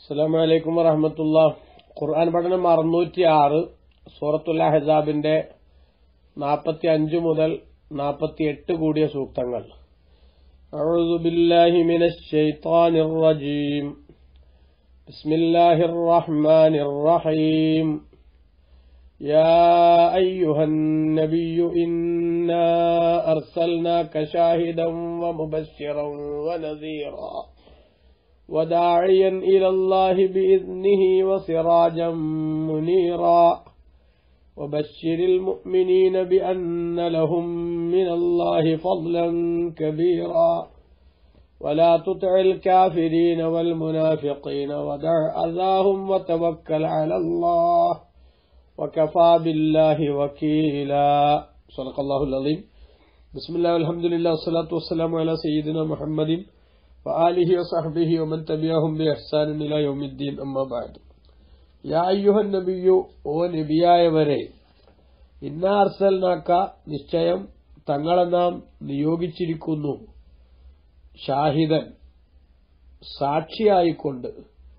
അസ്സാം വലൈക്കും വറഹമത്തുള്ള ഖുർആൻ പഠനം അറുന്നൂറ്റി ആറ് സൂറത്തുൽ അഹസാബിന്റെ നാൽപ്പത്തി അഞ്ച് മുതൽ നാൽപ്പത്തി എട്ട് കൂടിയ സൂക്തങ്ങൾ أعوذ بالله من الشيطان الرجيم بسم الله الرحمن الرحيم يا أيها النبي إنا أرسلناك شاهدا ومبشرا ونذيرا وداعيا إلى الله بإذنه وسراجا منيرا وبشر المؤمنين بأن لهم من الله فضلا كبيرا ولا تطع الكافرين والمنافقين ودع أذاهم وتوكل على الله وكفى بالله وكيلا صدق الله العظيم بسم الله والحمد لله والصلاة والسلام على سيدنا محمد وآله وصحبه ومن تبعهم بإحسان إلى يوم الدين أما بعد യാ അയ്യുഹൻ നബിയു ഓ നബിയായവരെ ഇന്നാ അർസൽനാക്ക നിശ്ചയം തങ്ങളെ നാം നിയോഗിച്ചിരിക്കുന്നു ഷാഹിദൻ സാക്ഷിയായിക്കൊണ്ട്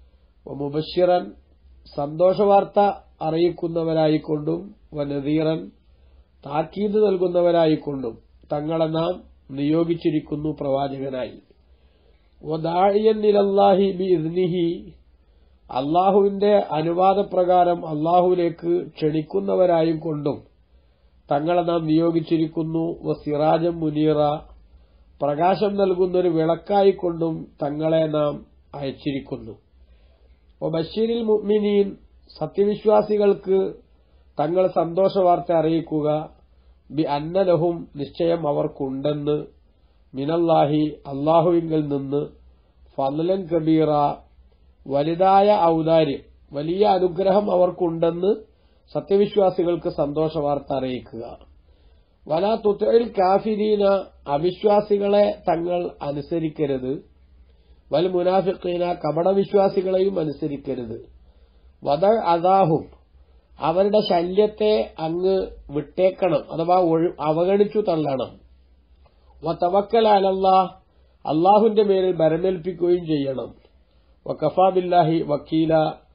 മുബഷിറൻ സന്തോഷവാർത്ത അറിയിക്കുന്നവരായിക്കൊണ്ടും വനദീറൻ താക്കീത് നൽകുന്നവരായിക്കൊണ്ടും തങ്ങളെ നാം നിയോഗിച്ചിരിക്കുന്നു പ്രവാചകനായി വദാഴിയൻ നിലല്ലാഹി ബി ഇദ്നിഹി അള്ളാഹുവിന്റെ അനുവാദപ്രകാരം അള്ളാഹുവിലേക്ക് ക്ഷണിക്കുന്നവരായും കൊണ്ടും തങ്ങളെ നാം നിയോഗിച്ചിരിക്കുന്നു സിറാജം മുനീറ പ്രകാശം നൽകുന്നൊരു വിളക്കായിക്കൊണ്ടും തങ്ങളെ നാം അയച്ചിരിക്കുന്നു ബഷീരിൽ മുഅ്മിനീൻ സത്യവിശ്വാസികൾക്ക് തങ്ങൾ സന്തോഷവാർത്ത അറിയിക്കുക ബി അന്നലഹും നിശ്ചയം അവർക്കുണ്ടെന്ന് മിനല്ലാഹി അള്ളാഹുവിങ്കിൽ നിന്ന് ഫലൻ കബീറ വലുതായ ഔദാര്യം വലിയ അനുഗ്രഹം അവർക്കുണ്ടെന്ന് സത്യവിശ്വാസികൾക്ക് സന്തോഷവാർത്ത അറിയിക്കുക വലാ തുത്തയിൽ കാഫിരീന അവിശ്വാസികളെ തങ്ങൾ അനുസരിക്കരുത് വൽ മുനാഫിഖീന കപടവിശ്വാസികളെയും അനുസരിക്കരുത് വദ അദാഹും അവരുടെ ശല്യത്തെ അങ്ങ് വിട്ടേക്കണം അഥവാ അവഗണിച്ചു തള്ളണം വത്തവക്കൽ അലല്ലാ അള്ളാഹുവിന്റെ മേലിൽ ബരമേൽപ്പിക്കുകയും ചെയ്യണം വക്കഫാബില്ലാഹി വക്കീല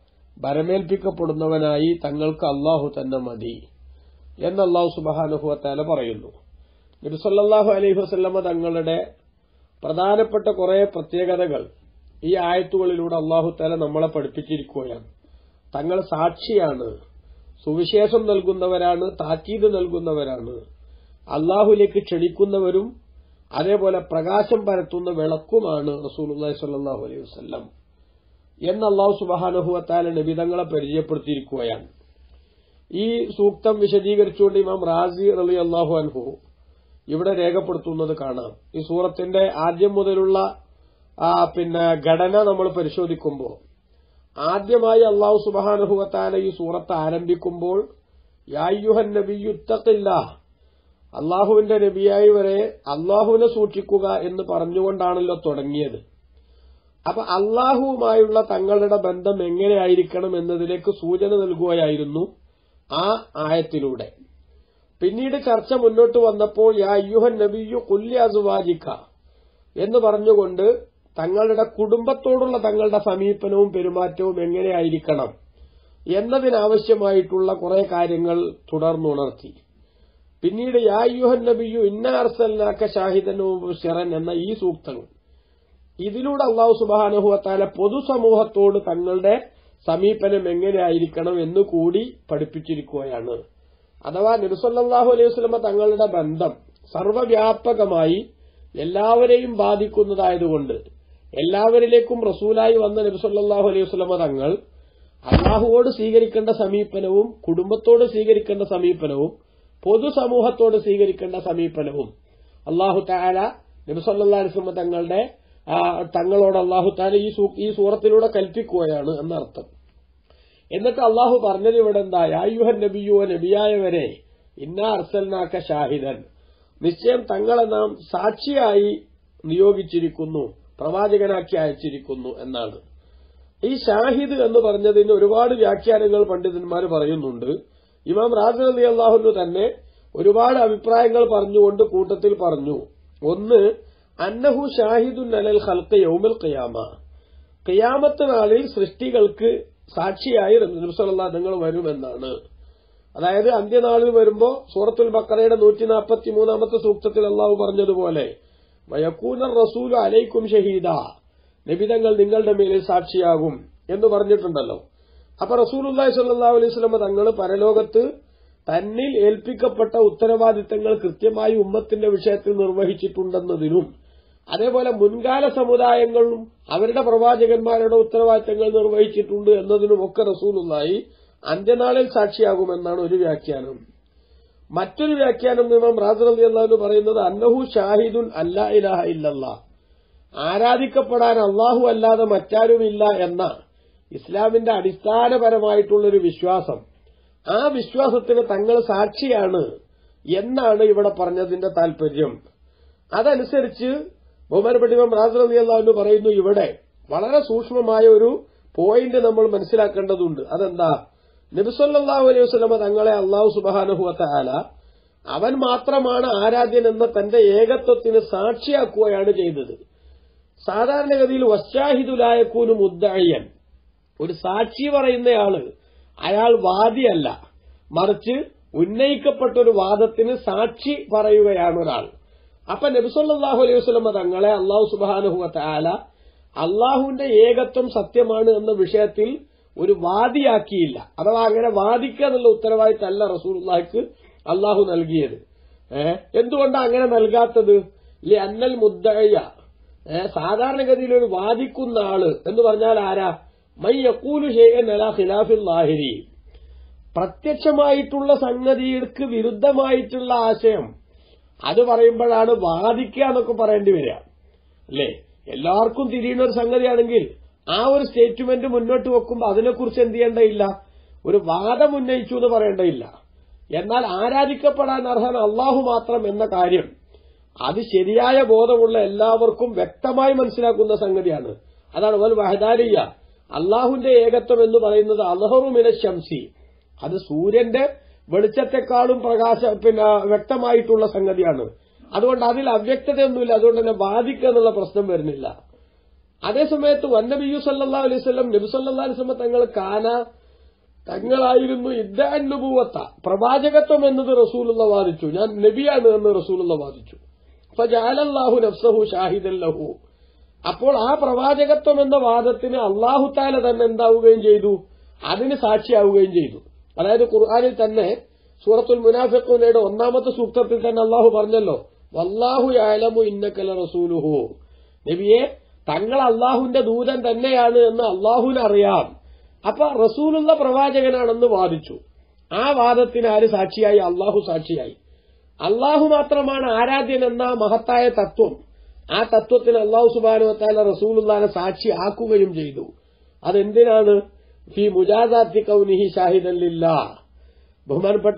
ഭരമേൽപ്പിക്കപ്പെടുന്നവനായി തങ്ങൾക്ക് അള്ളാഹു തന്നെ മതി എന്ന് അള്ളാഹു സുബാനുഹുവത്താല പറയുന്നു നബിസല്ലാഹു അലൈഹി വസ്ല്ലമ തങ്ങളുടെ പ്രധാനപ്പെട്ട കുറെ പ്രത്യേകതകൾ ഈ ആയത്തുകളിലൂടെ അള്ളാഹു താല നമ്മളെ പഠിപ്പിച്ചിരിക്കുകയാണ് തങ്ങൾ സാക്ഷിയാണ് സുവിശേഷം നൽകുന്നവരാണ് താക്കീത് നൽകുന്നവരാണ് അള്ളാഹുലേക്ക് ക്ഷണിക്കുന്നവരും അതേപോലെ പ്രകാശം പരത്തുന്ന വിളക്കുമാണ് റസൂൽ സല്ലാഹു അലൈഹി വസ്ല്ലം എന്ന് അള്ളാഹു സുബാനുഹുവത്താല നബിതങ്ങളെ പരിചയപ്പെടുത്തിയിരിക്കുകയാണ് ഈ സൂക്തം വിശദീകരിച്ചുകൊണ്ട് ഇമാം റാസി അലി അള്ളാഹു അൻഹു ഇവിടെ രേഖപ്പെടുത്തുന്നത് കാണാം ഈ സൂറത്തിന്റെ ആദ്യം മുതലുള്ള പിന്നെ ഘടന നമ്മൾ പരിശോധിക്കുമ്പോൾ ആദ്യമായി അള്ളാഹു സുബാനുഹുവത്താല ഈ സൂറത്ത് ആരംഭിക്കുമ്പോൾ യായുഹൻ നബിയുത്തക്കില്ല അള്ളാഹുവിന്റെ നബിയായി വരെ അള്ളാഹുവിനെ സൂക്ഷിക്കുക എന്ന് പറഞ്ഞുകൊണ്ടാണല്ലോ തുടങ്ങിയത് അപ്പൊ അള്ളാഹുവുമായുള്ള തങ്ങളുടെ ബന്ധം എങ്ങനെയായിരിക്കണം എന്നതിലേക്ക് സൂചന നൽകുകയായിരുന്നു ആ ആയത്തിലൂടെ പിന്നീട് ചർച്ച മുന്നോട്ട് വന്നപ്പോൾ യാ യുഹൻ നബിയു കുല്യ അസുവാജിക്ക എന്ന് പറഞ്ഞുകൊണ്ട് തങ്ങളുടെ കുടുംബത്തോടുള്ള തങ്ങളുടെ സമീപനവും പെരുമാറ്റവും എങ്ങനെയായിരിക്കണം എന്നതിനാവശ്യമായിട്ടുള്ള കുറെ കാര്യങ്ങൾ തുടർന്നുണർത്തി പിന്നീട് യാ യുഹൻ നബിയു ഇന്ന അർസല്ലാക്ക ഷാഹിദനും ഷെറൻ എന്ന ഈ സൂക്തങ്ങൾ ഇതിലൂടെ അള്ളാഹു സുബാനുഹുവത്താല പൊതുസമൂഹത്തോട് തങ്ങളുടെ സമീപനം എങ്ങനെയായിരിക്കണം എന്ന് കൂടി പഠിപ്പിച്ചിരിക്കുകയാണ് അഥവാ നബിസല്ലാഹു അലൈഹി വസ്ലമ തങ്ങളുടെ ബന്ധം സർവവ്യാപകമായി എല്ലാവരെയും ബാധിക്കുന്നതായതുകൊണ്ട് എല്ലാവരിലേക്കും റസൂലായി വന്ന നബിസല്ലാഹു അലൈഹി വസ്ലമ തങ്ങൾ അള്ളാഹുവോട് സ്വീകരിക്കേണ്ട സമീപനവും കുടുംബത്തോട് സ്വീകരിക്കേണ്ട സമീപനവും പൊതുസമൂഹത്തോട് സ്വീകരിക്കേണ്ട സമീപനവും അള്ളാഹു താല നബിസല്ലാ അലിസ്ലമ തങ്ങളുടെ തങ്ങളോട് അള്ളാഹു താല ഈ സൂറത്തിലൂടെ കൽപ്പിക്കുകയാണ് എന്നർത്ഥം എന്നിട്ട് അള്ളാഹു പറഞ്ഞത് ഇവിടെ എന്താ യായുഹൻ നബിയോ നബിയായവരെ ഇന്നാ അർസൽനാക്ക ഷാഹിദൻ നിശ്ചയം തങ്ങളെ നാം സാക്ഷിയായി നിയോഗിച്ചിരിക്കുന്നു പ്രവാചകനാക്കി അയച്ചിരിക്കുന്നു എന്നാണ് ഈ ഷാഹിദ് എന്ന് പറഞ്ഞതിന് ഒരുപാട് വ്യാഖ്യാനങ്ങൾ പണ്ഡിതന്മാർ പറയുന്നുണ്ട് ഇമാം റാസി അലി അള്ളാഹുനു തന്നെ ഒരുപാട് അഭിപ്രായങ്ങൾ പറഞ്ഞുകൊണ്ട് കൂട്ടത്തിൽ പറഞ്ഞു ഒന്ന് അന്നഹു ഷാഹിദുൻ അലൽ ഖൽഖ യൗമൽ ഖിയാമ ഖിയാമത്ത് നാളിൽ സൃഷ്ടികൾക്ക് സാക്ഷിയായി നബിസല്ലാ നിങ്ങൾ വരുമെന്നാണ് അതായത് അന്ത്യനാളിൽ വരുമ്പോ സൂറത്തുൽ ബക്കറയുടെ നൂറ്റി നാൽപ്പത്തി മൂന്നാമത്തെ സൂക്തത്തിൽ അള്ളാഹു പറഞ്ഞതുപോലെ വയക്കൂനർ റസൂൽ അലൈക്കും ഷഹീദ നിബിതങ്ങൾ നിങ്ങളുടെ മേലിൽ സാക്ഷിയാകും എന്ന് പറഞ്ഞിട്ടുണ്ടല്ലോ അപ്പൊ റസൂലുല്ലാഹി സ്വല്ലല്ലാഹു അലൈഹി വസല്ലം തങ്ങൾ പരലോകത്ത് തന്നിൽ ഏൽപ്പിക്കപ്പെട്ട ഉത്തരവാദിത്തങ്ങൾ കൃത്യമായി ഉമ്മത്തിന്റെ വിഷയത്തിൽ നിർവഹിച്ചിട്ടുണ്ടെന്നതിനും അതേപോലെ മുൻകാല സമുദായങ്ങളും അവരുടെ പ്രവാചകന്മാരുടെ ഉത്തരവാദിത്തങ്ങൾ നിർവഹിച്ചിട്ടുണ്ട് എന്നതിനുമൊക്കെ റസൂലുള്ളാഹി അന്ത്യനാളിൽ സാക്ഷിയാകുമെന്നാണ് ഒരു വ്യാഖ്യാനം മറ്റൊരു വ്യാഖ്യാനം ഇമാം റാസർ അലി അള്ളാഹു പറയുന്നത് അന്നഹു ഷാഹിദുൻ അല്ലാ ഇലാഹ ഇല്ലല്ലാ ആരാധിക്കപ്പെടാൻ അള്ളാഹു അല്ലാതെ മറ്റാരുമില്ല എന്ന ഇസ്ലാമിന്റെ അടിസ്ഥാനപരമായിട്ടുള്ളൊരു വിശ്വാസം ആ വിശ്വാസത്തിന് തങ്ങൾ സാക്ഷിയാണ് എന്നാണ് ഇവിടെ പറഞ്ഞതിന്റെ താൽപര്യം അതനുസരിച്ച് ബഹുമാനപ്പെട്ട ഇമാം റാസർ അലി അള്ളാഹു പറയുന്നു ഇവിടെ വളരെ സൂക്ഷ്മമായ ഒരു പോയിന്റ് നമ്മൾ മനസ്സിലാക്കേണ്ടതുണ്ട് അതെന്താ നബിസല്ലാഹു അലൈഹി വസ്ലമ തങ്ങളെ അള്ളാഹു സുബാനുഹുവത്ത ആല അവൻ മാത്രമാണ് ആരാധ്യൻ എന്ന തന്റെ ഏകത്വത്തിന് സാക്ഷിയാക്കുകയാണ് ചെയ്തത് സാധാരണഗതിയിൽ വശാഹിദുലായക്കൂനും ഉദ്ദയൻ ഒരു സാക്ഷി പറയുന്നയാള് അയാൾ വാദിയല്ല മറിച്ച് ഉന്നയിക്കപ്പെട്ട ഒരു വാദത്തിന് സാക്ഷി പറയുകയാണ് ഒരാൾ അപ്പൊ നബിസല്ലാഹു അലൈഹി വസ്ലമ തങ്ങളെ അള്ളാഹു സുബാനുഹുവത്ത ആല അള്ളാഹുവിന്റെ ഏകത്വം സത്യമാണ് എന്ന വിഷയത്തിൽ ഒരു വാദിയാക്കിയില്ല അഥവാ അങ്ങനെ വാദിക്കുക എന്നുള്ള ഉത്തരവാദിത്തമല്ല റസൂൽക്ക് അള്ളാഹു നൽകിയത് ഏഹ് എന്തുകൊണ്ടാണ് അങ്ങനെ നൽകാത്തത് ഇല്ലേ അന്നൽ മുദ്ദയ ഏഹ് സാധാരണഗതിയിൽ ഒരു വാദിക്കുന്ന ആള് എന്ന് പറഞ്ഞാൽ ആരാ മൈ യക്കൂലു ഷെയ്യൻ അല ഖിലാഫിൽ ലാഹിരി പ്രത്യക്ഷമായിട്ടുള്ള സംഗതികൾക്ക് വിരുദ്ധമായിട്ടുള്ള ആശയം അത് പറയുമ്പോഴാണ് വാദിക്കുക എന്നൊക്കെ പറയേണ്ടി വരിക അല്ലേ എല്ലാവർക്കും തിരിയുന്ന ഒരു സംഗതിയാണെങ്കിൽ ആ ഒരു സ്റ്റേറ്റ്മെന്റ് മുന്നോട്ട് വെക്കുമ്പോൾ അതിനെക്കുറിച്ച് എന്ത് ചെയ്യേണ്ടയില്ല ഒരു വാദം ഉന്നയിച്ചു എന്ന് പറയേണ്ടയില്ല എന്നാൽ ആരാധിക്കപ്പെടാൻ അർഹൻ അള്ളാഹു മാത്രം എന്ന കാര്യം അത് ശരിയായ ബോധമുള്ള എല്ലാവർക്കും വ്യക്തമായി മനസ്സിലാക്കുന്ന സംഗതിയാണ് അതാണ് വൽ വഹദാരിയ അള്ളാഹുന്റെ ഏകത്വം എന്ന് പറയുന്നത് അലഹറുമിന ശംസി അത് സൂര്യന്റെ വെളിച്ചത്തെക്കാളും പ്രകാശ പിന്നെ വ്യക്തമായിട്ടുള്ള സംഗതിയാണ് അതുകൊണ്ട് അതിൽ അവ്യക്തതയൊന്നുമില്ല അതുകൊണ്ട് തന്നെ ബാധിക്കുക എന്നുള്ള പ്രശ്നം വരുന്നില്ല അതേസമയത്ത് വന്നബിയു സല്ലാ അലൈവല്ലം നബി സല്ലാ അലൈവല്ലം തങ്ങൾ കാന തങ്ങളായിരുന്നു ഇദ്ദാനുഭൂവത്ത പ്രവാചകത്വം എന്നത് റസൂലുള്ള വാദിച്ചു ഞാൻ നബിയാണ് എന്ന് റസൂലുള്ള വാദിച്ചു അപ്പൊ ജാലല്ലാഹു നഫ്സഹു ഷാഹിദല്ലഹു അപ്പോൾ ആ പ്രവാചകത്വം എന്ന വാദത്തിന് അള്ളാഹു താല തന്നെ എന്താവുകയും ചെയ്തു അതിന് സാക്ഷിയാവുകയും ചെയ്തു അതായത് ഖുർആാനിൽ തന്നെ സൂറത്തുൽ മുനാഫിഖുനയുടെ ഒന്നാമത്തെ സൂക്തത്തിൽ തന്നെ അള്ളാഹു പറഞ്ഞല്ലോ വല്ലാഹു യാലമു ഇന്നക്കല റസൂലുഹു നബിയെ തങ്ങൾ അള്ളാഹുവിന്റെ ദൂതൻ തന്നെയാണ് എന്ന് അള്ളാഹുവിന് അറിയാം അപ്പൊ റസൂലുള്ള പ്രവാചകനാണെന്ന് വാദിച്ചു ആ വാദത്തിന് ആര് സാക്ഷിയായി അള്ളാഹു സാക്ഷിയായി അള്ളാഹു മാത്രമാണ് ആരാധ്യൻ എന്ന മഹത്തായ തത്വം ആ തത്വത്തിന് അള്ളാഹു സുബാനുവത്താല റസൂലുല്ലാനെ സാക്ഷി ആക്കുകയും ചെയ്തു അതെന്തിനാണ് ഫി മുജാദാത്തി കൗനിഹി ഷാഹിദല്ലില്ല ബഹുമാനപ്പെട്ട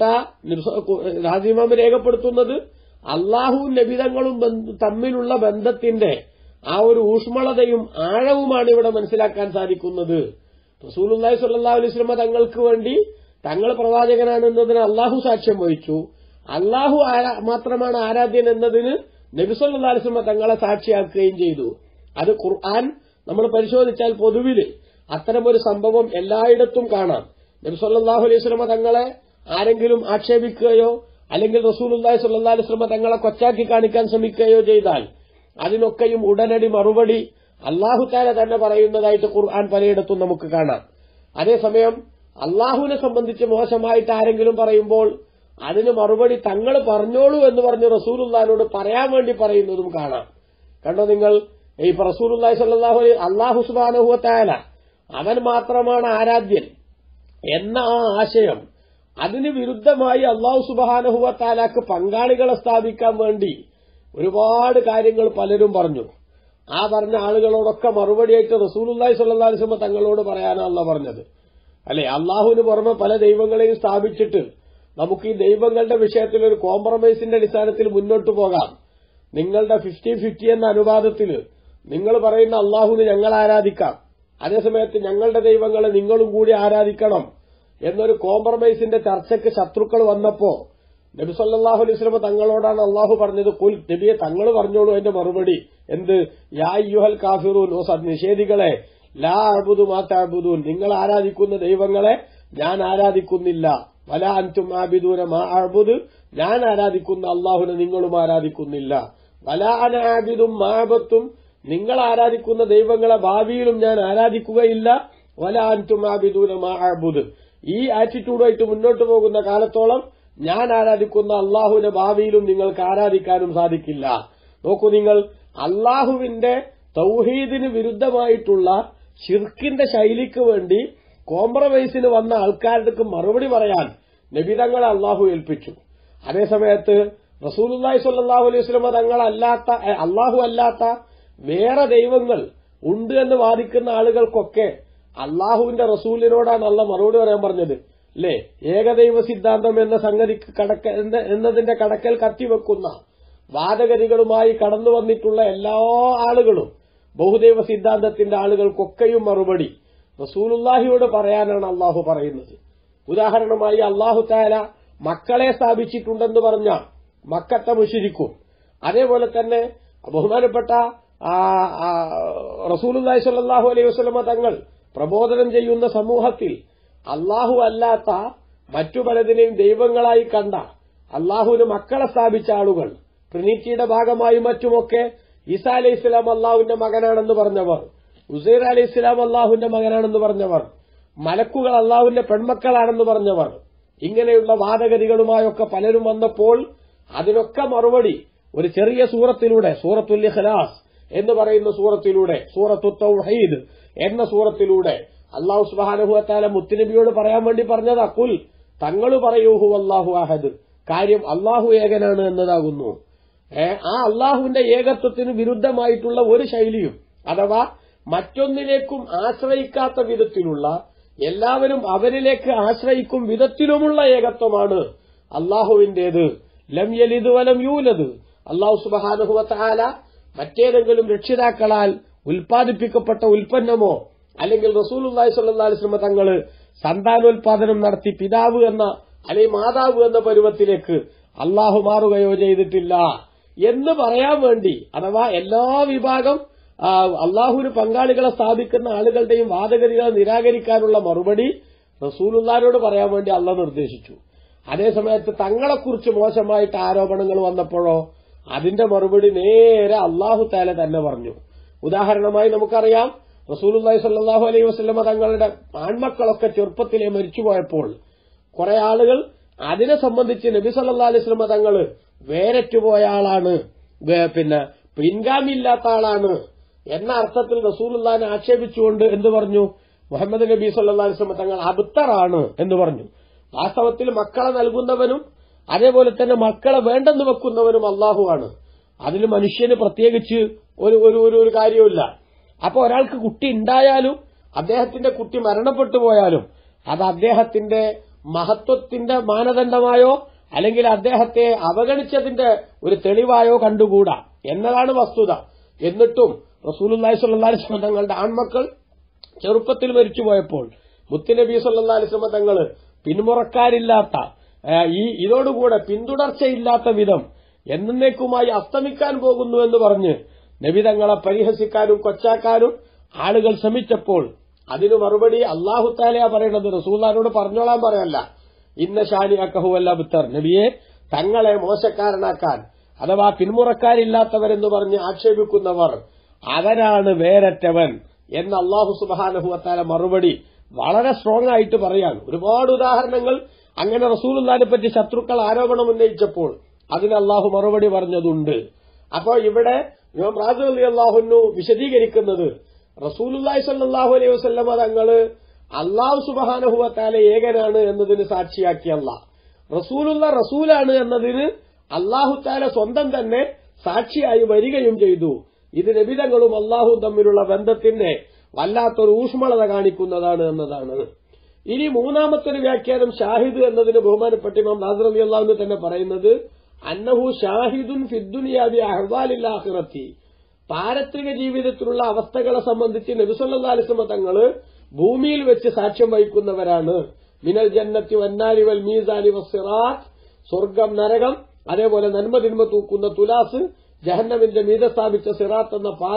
രാജിമാമ് രേഖപ്പെടുത്തുന്നത് അള്ളാഹുവും നബിതങ്ങളും തമ്മിലുള്ള ബന്ധത്തിന്റെ ആ ഒരു ഊഷ്മളതയും ആഴവുമാണ് ഇവിടെ മനസ്സിലാക്കാൻ സാധിക്കുന്നത് റസൂലുല്ലാഹി സ്വല്ലാ അലൈസ്ലമ തങ്ങൾക്ക് വേണ്ടി തങ്ങൾ പ്രവാചകനാണെന്നതിന് അള്ളാഹു സാക്ഷ്യം വഹിച്ചു അള്ളാഹു മാത്രമാണ് ആരാധ്യൻ എന്നതിന് നബിസല്ലാ അലിസ്ലമ തങ്ങളെ സാക്ഷിയാക്കുകയും ചെയ്തു അത് ഖുർആൻ നമ്മൾ പരിശോധിച്ചാൽ പൊതുവിൽ അത്തരമൊരു സംഭവം എല്ലായിടത്തും കാണാം നബിസല്ലാഹു അലൈഹി സ്വലമ തങ്ങളെ ആരെങ്കിലും ആക്ഷേപിക്കുകയോ അല്ലെങ്കിൽ റസൂലുല്ലാഹി സ്വല്ലാ അലിസ്ലമ തങ്ങളെ കൊച്ചാക്കി കാണിക്കാൻ ശ്രമിക്കുകയോ ചെയ്താൽ അതിനൊക്കെയും ഉടനടി മറുപടി അള്ളാഹുത്താല തന്നെ പറയുന്നതായിട്ട് ഖുർആൻ പലയിടത്തും നമുക്ക് കാണാം അതേസമയം അള്ളാഹുവിനെ സംബന്ധിച്ച് മോശമായിട്ട് ആരെങ്കിലും പറയുമ്പോൾ അതിന് മറുപടി തങ്ങൾ പറഞ്ഞോളൂ എന്ന് പറഞ്ഞ് റസൂലുല്ലാഹിനോട് പറയാൻ വേണ്ടി പറയുന്നതും കാണാം കണ്ടോ നിങ്ങൾ ഈ റസൂലുല്ലാഹി സല്ലാഹു അലൈ അള്ളാഹു സുബാനഹുവത്തായാല അവൻ മാത്രമാണ് ആരാധ്യൻ എന്ന ആ ആശയം അതിന് വിരുദ്ധമായി അള്ളാഹു സുബാനഹുവത്താലാക്ക് പങ്കാളികളെ സ്ഥാപിക്കാൻ വേണ്ടി ഒരുപാട് കാര്യങ്ങൾ പലരും പറഞ്ഞു ആ പറഞ്ഞ ആളുകളോടൊക്കെ മറുപടിയായിട്ട് റസൂലുല്ലാഹി സ്വല്ലാ അലിസ്മ തങ്ങളോട് പറയാനല്ല പറഞ്ഞത് അല്ലെ അള്ളാഹുവിന് പുറമെ പല ദൈവങ്ങളെയും സ്ഥാപിച്ചിട്ട് നമുക്ക് ഈ ദൈവങ്ങളുടെ വിഷയത്തിൽ ഒരു കോംപ്രമൈസിന്റെ അടിസ്ഥാനത്തിൽ മുന്നോട്ട് പോകാം നിങ്ങളുടെ ഫിഫ്റ്റി ഫിഫ്റ്റി എന്ന അനുവാദത്തിൽ നിങ്ങൾ പറയുന്ന അള്ളാഹുവിന് ഞങ്ങൾ ആരാധിക്കാം അതേസമയത്ത് ഞങ്ങളുടെ ദൈവങ്ങളെ നിങ്ങളും കൂടി ആരാധിക്കണം എന്നൊരു കോംപ്രമൈസിന്റെ ചർച്ചയ്ക്ക് ശത്രുക്കൾ വന്നപ്പോ നബി സല്ലാഹു അലൈഹി സ്വലമ തങ്ങളോടാണ് അള്ളാഹു പറഞ്ഞത് കുൽ നബിയെ തങ്ങൾ പറഞ്ഞോളൂ എന്റെ മറുപടി എന്ത് യാ യുഹൽ കാഫിറൂൻ ഓ നിഷേധികളെ ലാ അബുദു മാതാബുദൂൻ നിങ്ങൾ ആരാധിക്കുന്ന ദൈവങ്ങളെ ഞാൻ ആരാധിക്കുന്നില്ല വല അൻതും ആബിദൂന മാ അബുദ് ഞാൻ ആരാധിക്കുന്ന അള്ളാഹുനെ നിങ്ങളും ആരാധിക്കുന്നില്ല വല അന ആബിദും മാബത്തും നിങ്ങൾ ആരാധിക്കുന്ന ദൈവങ്ങളെ ഭാവിയിലും ഞാൻ ആരാധിക്കുകയില്ല വല അൻതും ആബിദൂന മാ അബുദ് ഈ ആറ്റിറ്റ്യൂഡായിട്ട് മുന്നോട്ട് പോകുന്ന കാലത്തോളം ഞാൻ ആരാധിക്കുന്ന അള്ളാഹുവിന്റെ ഭാവിയിലും നിങ്ങൾക്ക് ആരാധിക്കാനും സാധിക്കില്ല നോക്കൂ നിങ്ങൾ അള്ളാഹുവിന്റെ തൗഹീദിന് വിരുദ്ധമായിട്ടുള്ള ഷിർക്കിന്റെ ശൈലിക്ക് വേണ്ടി കോംപ്രമൈസിന് വന്ന ആൾക്കാർക്ക് മറുപടി പറയാൻ നബിതങ്ങളെ അള്ളാഹു ഏൽപ്പിച്ചു അതേസമയത്ത് റസൂലുല്ലാഹി സ്വല്ലല്ലാഹു അലൈഹി വസല്ലമ തങ്ങളല്ലാത്ത എ, അള്ളാഹു അല്ലാത്ത വേറെ ദൈവങ്ങൾ ഉണ്ട് എന്ന് വാദിക്കുന്ന ആളുകൾക്കൊക്കെ അള്ളാഹുവിന്റെ റസൂലിനോടാണ് അള്ള മറുപടി പറയാൻ പറഞ്ഞത് അല്ലേ ഏകദൈവ സിദ്ധാന്തം എന്ന സംഗതി കടക്ക എന്ന- എന്നതിന്റെ കടക്കൽ കത്തിവെക്കുന്ന വാദഗതികളുമായി കടന്നു വന്നിട്ടുള്ള എല്ലാ ആളുകളും ബഹുദൈവ സിദ്ധാന്തത്തിന്റെ ആളുകൾക്കൊക്കെയും മറുപടി റസൂലുല്ലാഹിയോട് പറയാനാണ് അള്ളാഹു പറയുന്നത് ഉദാഹരണമായി അള്ളാഹു താല മക്കളെ സ്ഥാപിച്ചിട്ടുണ്ടെന്ന് പറഞ്ഞ മക്കത്തെ മുഷിരിക്കും അതേപോലെ തന്നെ ബഹുമാനപ്പെട്ട ആ, ആ, റസൂലുല്ലാഹി സ്വല്ലല്ലാഹു അലൈഹി വസല്ലമ തങ്ങൾ പ്രബോധനം ചെയ്യുന്ന സമൂഹത്തിൽ അള്ളാഹു അല്ലാത്ത മറ്റു പലതിനെയും ദൈവങ്ങളായി കണ്ട അള്ളാഹുവിന് മക്കളെ സ്ഥാപിച്ച ആളുകൾ ട്രിനിറ്റിയുടെ ഭാഗമായും മറ്റുമൊക്കെ ഈസാ അലൈഹി ഇസ്ലാം അള്ളാഹുവിന്റെ മകനാണെന്ന് പറഞ്ഞവർ ഉസൈർ അലൈഹി ഇസ്ലാം അള്ളാഹുവിന്റെ മകനാണെന്ന് പറഞ്ഞവർ മലക്കുകൾ അള്ളാഹുവിന്റെ പെൺമക്കളാണെന്ന് പറഞ്ഞവർ ഇങ്ങനെയുള്ള വാദഗതികളുമായൊക്കെ പലരും വന്നപ്പോൾ അതിനൊക്കെ മറുപടി ഒരു ചെറിയ സൂറത്തിലൂടെ സൂറത്തുൽ ഇഖ്ലാസ് എന്ന് പറയുന്ന സൂറത്തിലൂടെ സൂറത്തു തൗഹീദ് എന്ന സൂറത്തിലൂടെ അള്ളാഹു സുബാനുഹുവത്താല മുത്തുനബിയോട് പറയാൻ വേണ്ടി പറഞ്ഞത് അക്കുൽ തങ്ങൾ പറയൂഹു അള്ളാഹു അഹദ് കാര്യം അള്ളാഹു ഏകനാണ് എന്നതാകുന്നു ഏ, ആ അള്ളാഹുവിന്റെ ഏകത്വത്തിന് വിരുദ്ധമായിട്ടുള്ള ഒരു ശൈലിയും അഥവാ മറ്റൊന്നിലേക്കും ആശ്രയിക്കാത്ത വിധത്തിലുള്ള എല്ലാവരും അവരിലേക്ക് ആശ്രയിക്കും വിധത്തിലുമുള്ള ഏകത്വമാണ് അള്ളാഹുവിന്റേത് ലം യലിത് വലം യൂലത് അള്ളാഹു സുബഹാനുഹുവത്താല മറ്റേതെങ്കിലും രക്ഷിതാക്കളാൽ ഉൽപ്പാദിപ്പിക്കപ്പെട്ട ഉൽപ്പന്നമോ അല്ലെങ്കിൽ റസൂലുല്ലാഹി സ്വല്ലല്ലാഹി അലൈഹി വസല്ലം തങ്ങള് സന്താനോൽപാദനം നടത്തി പിതാവ് എന്ന അല്ലെങ്കിൽ മാതാവ് എന്ന പരുവത്തിലേക്ക് അള്ളാഹു മാറുകയോ ചെയ്തിട്ടില്ല എന്ന് പറയാൻ വേണ്ടി അഥവാ എല്ലാ വിഭാഗം ആ, അള്ളാഹുവിന് പങ്കാളികളെ സ്ഥാപിക്കുന്ന ആളുകളുടെയും വാദഗതികളെ നിരാകരിക്കാനുള്ള മറുപടി റസൂലുള്ളാരോട് പറയാൻ വേണ്ടി അള്ള നിർദ്ദേശിച്ചു അതേസമയത്ത് തങ്ങളെക്കുറിച്ച് മോശമായിട്ട് ആരോപണങ്ങൾ വന്നപ്പോഴോ അതിന്റെ മറുപടി നേരെ അള്ളാഹു താല തന്നെ പറഞ്ഞു ഉദാഹരണമായി നമുക്കറിയാം റസൂലുള്ളാഹി സ്വല്ലല്ലാഹു അലൈഹി വസല്ലമ തങ്ങളുടെ ആൺമക്കളൊക്കെ ചെറുപ്പത്തിലെ മരിച്ചുപോയപ്പോൾ കുറെ ആളുകൾ അതിനെ സംബന്ധിച്ച് നബി സല്ലല്ലാഹു അലൈഹി വസല്ലമ തങ്ങള് വേരറ്റുപോയ ആളാണ് വേ- പിന്നെ പിൻഗാമിയില്ലാത്ത ആളാണ് എന്ന അർത്ഥത്തിൽ റസൂലുള്ളാഹിനെ ആക്ഷേപിച്ചുകൊണ്ട് എന്ത് പറഞ്ഞു മുഹമ്മദ് നബി സല്ലല്ലാഹു അലൈഹി വസല്ലമ തങ്ങൾ അബുത്തറാണ് എന്ന് പറഞ്ഞു വാസ്തവത്തിൽ മക്കളെ നൽകുന്നവനും അതേപോലെ തന്നെ മക്കളെ വേണ്ടെന്ന് വെക്കുന്നവനും അള്ളാഹുവാണ് അതിൽ മനുഷ്യന് പ്രത്യേകിച്ച് ഒരു ഒരു ഒരു ഒരു കാര്യവുമില്ല അപ്പൊ ഒരാൾക്ക് കുട്ടി ഉണ്ടായാലും അദ്ദേഹത്തിന്റെ കുട്ടി മരണപ്പെട്ടു പോയാലും അത് അദ്ദേഹത്തിന്റെ മഹത്വത്തിന്റെ മാനദണ്ഡമായോ അല്ലെങ്കിൽ അദ്ദേഹത്തെ അവഗണിച്ചതിന്റെ ഒരു തെളിവായോ കണ്ടുകൂടാ എന്നതാണ് വസ്തുത എന്നിട്ടും റസൂലുള്ളാഹി സ്വല്ലല്ലാഹി അലൈഹി വസല്ലം തങ്ങളുടെ ആൺമക്കൾ ചെറുപ്പത്തിൽ മരിച്ചുപോയപ്പോൾ മുത്തുനബി സല്ലല്ലാഹി അലൈഹി വസല്ലം തങ്ങള് പിന്മുറക്കാരില്ലാത്ത ആ, ഈ ഇതോടുകൂടെ പിന്തുടർച്ചയില്ലാത്ത വിധം എന്നേക്കുമായി അസ്തമിക്കാൻ പോകുന്നു എന്ന് പറഞ്ഞ് നബി തങ്ങളെ പരിഹസിക്കാനും കൊച്ചാക്കാനും ആളുകൾ ശ്രമിച്ചപ്പോൾ അതിനു മറുപടി അള്ളാഹു താലയാ പറയണത് റസൂല്ലാനോട് പറഞ്ഞോളാൻ പറയല്ല ഇന്ന ഷാനി അക്കഹുവല്ല ബുത്തർ നബിയെ തങ്ങളെ മോശക്കാരനാക്കാൻ അഥവാ പിന്മുറക്കാരില്ലാത്തവരെന്ന് പറഞ്ഞ് ആക്ഷേപിക്കുന്നവർ അവരാണ് വേരറ്റവൻ എന്ന് അള്ളാഹു സുബാനഹുവത്താല മറുപടി വളരെ സ്ട്രോങ് ആയിട്ട് പറയാണ് ഒരുപാട് ഉദാഹരണങ്ങൾ അങ്ങനെ റസൂലുള്ളാനെ പറ്റി ശത്രുക്കൾ ആരോപണം ഉന്നയിച്ചപ്പോൾ അതിന് അള്ളാഹു മറുപടി പറഞ്ഞതുണ്ട് അപ്പോൾ ഇവിടെ ഇമാം റാസി അലി അള്ളാഹുനു വിശദീകരിക്കുന്നത് റസൂലുല്ലാഹി സല്ലാഹു അലൈഹി വസ്ലമ തങ്ങള് അള്ളാഹു സുബാനഹുവത്താല ഏകനാണ് എന്നതിന് സാക്ഷിയാക്കിയല്ല റസൂലുള്ള റസൂലാണ് എന്നതിന് അള്ളാഹു താല സ്വന്തം തന്നെ സാക്ഷിയായി വരികയും ചെയ്തു ഇത് നബിതങ്ങളും അള്ളാഹുവും തമ്മിലുള്ള ബന്ധത്തിന്റെ വല്ലാത്തൊരു ഊഷ്മളത കാണിക്കുന്നതാണ് എന്നതാണ് ഇനി മൂന്നാമത്തെ ഒരു വ്യാഖ്യാനം ഷാഹിദ് എന്നതിന് ബഹുമാനപ്പെട്ട ഇമാം നാസർ അലി അള്ളാഹുന്ന് തന്നെ പറയുന്നത് അന്നഹു ഷാഹിദുൻ ഫിദ്ദുനിയാബി അഹ്വാലില്ലാഹിറത്തി പാരത്രിക ജീവിതത്തിലുള്ള അവസ്ഥകളെ സംബന്ധിച്ച് നബിസല്ലാ അലിസ്മ തങ്ങള് ഭൂമിയിൽ വെച്ച് സാക്ഷ്യം വഹിക്കുന്നവരാണ് മിനൽ ജന്നത്തി വന്നാലി വൽ മീസാലി വസിറാത്ത് സ്വർഗം നരകം അതേപോലെ നന്മ തിന്മ തൂക്കുന്ന തുലാസ് ജഹന്നമിന്റെ മീത സ്ഥാപിച്ച സിറാത്ത് എന്ന പാലം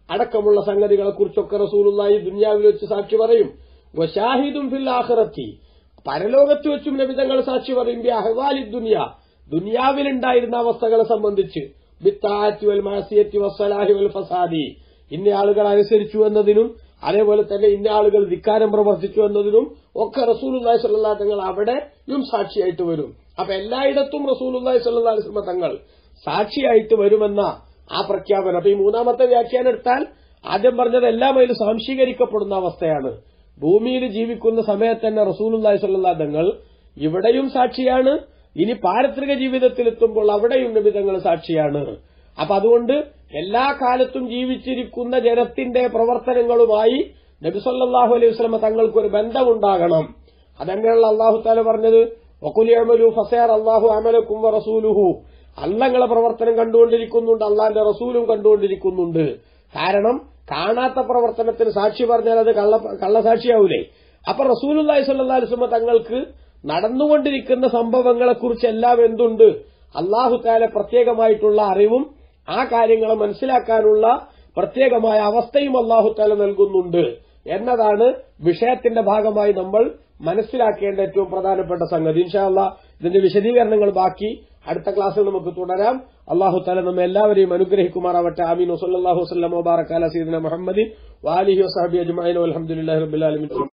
അടക്കമുള്ള സംഗതികളെ കുറിച്ചൊക്കെ റസൂലുള്ളാഹി ദുനിയാവിൽ വെച്ച് സാക്ഷി പറയും വശാഹിദും ഫിൽ ആഖിറത്തി പരലോകത്ത് വെച്ചും നബിതങ്ങൾ സാക്ഷി പറയും ബി അഹ്വാലി ദുനിയ ദുനിയാവിലുണ്ടായിരുന്ന അവസ്ഥകളെ സംബന്ധിച്ച് ബിത്താറ്റി വൽ മാസിയത്തി വസ്സലാഹി വൽ ഫസാദി ഇന്ന ആളുകൾ അനുസരിച്ചു എന്നതിനും അതേപോലെ തന്നെ ഇന്ന ആളുകൾ ധിക്കാരം പ്രവർത്തിച്ചു എന്നതിനും ഒക്കെ റസൂലുല്ലാഹി സ്വല്ലല്ലാഹു തങ്ങൾ അവിടെയും സാക്ഷിയായിട്ട് വരും അപ്പൊ എല്ലായിടത്തും റസൂലുല്ലാഹി സ്വല്ലല്ലാഹു അലൈഹി വസല്ലം തങ്ങൾ സാക്ഷിയായിട്ട് വരുമെന്ന ആ പ്രഖ്യാപനം അപ്പൊ ഈ മൂന്നാമത്തെ വ്യാഖ്യാനം എടുത്താൽ ആദ്യം പറഞ്ഞത് എല്ലാം അതിൽ സംശീകരിക്കപ്പെടുന്ന അവസ്ഥയാണ് ഭൂമിയിൽ ജീവിക്കുന്ന സമയത്ത് തന്നെ റസൂലുല്ലാഹി സ്വല്ലല്ലാഹു തങ്ങൾ ഇവിടെയും സാക്ഷിയാണ് ഇനി പാരത്രിക ജീവിതത്തിലെത്തുമ്പോൾ അവിടെയും നിബിതങ്ങൾ സാക്ഷിയാണ് അപ്പൊ അതുകൊണ്ട് എല്ലാ കാലത്തും ജീവിച്ചിരിക്കുന്ന ജനത്തിന്റെ പ്രവർത്തനങ്ങളുമായി നബിസല്ലാഹു അലൈഹി വസ്ലമ തങ്ങൾക്ക് ഒരു ബന്ധമുണ്ടാകണം അതങ്ങനെയുള്ള അള്ളാഹു താല പറഞ്ഞത് ഒക്കുലിയമലു ഫസേർ അള്ളാഹു അമലക്കും റസൂലുഹു അല്ലങ്ങളെ പ്രവർത്തനം കണ്ടുകൊണ്ടിരിക്കുന്നുണ്ട് അള്ളാന്റെ റസൂലും കണ്ടുകൊണ്ടിരിക്കുന്നുണ്ട് കാരണം കാണാത്ത പ്രവർത്തനത്തിന് സാക്ഷി പറഞ്ഞാൽ അത് കള്ള കള്ളസാക്ഷിയാവൂലേ അപ്പൊ റസൂലുല്ലാഹി സ്വല്ലല്ലാഹു അലൈഹി വസല്ലം തങ്ങൾക്ക് നടന്നുകൊണ്ടിരിക്കുന്ന സംഭവങ്ങളെക്കുറിച്ചെല്ലാം എന്തുണ്ട് അള്ളാഹു താല പ്രത്യേകമായിട്ടുള്ള അറിവും ആ കാര്യങ്ങളെ മനസ്സിലാക്കാനുള്ള പ്രത്യേകമായ അവസ്ഥയും അള്ളാഹു താല നൽകുന്നുണ്ട് എന്നതാണ് വിഷയത്തിന്റെ ഭാഗമായി നമ്മൾ മനസ്സിലാക്കേണ്ട ഏറ്റവും പ്രധാനപ്പെട്ട സംഗതി ഇൻഷാല്ല ഇതിന്റെ വിശദീകരണങ്ങൾ ബാക്കി അടുത്ത ക്ലാസ്സിൽ നമുക്ക് തുടരാം അള്ളാഹു താല നമ്മെ എല്ലാവരെയും അനുഗ്രഹിക്കുമാറാവട്ടെ ആമീൻ വസല്ലാഹു വസ്ലം മുബാറക് അല സീദന മുഹമ്മദ് വാലിഹി വസാബി അജ്മൈൻ അലഹമുല്ലാ റബുലാലമിൻ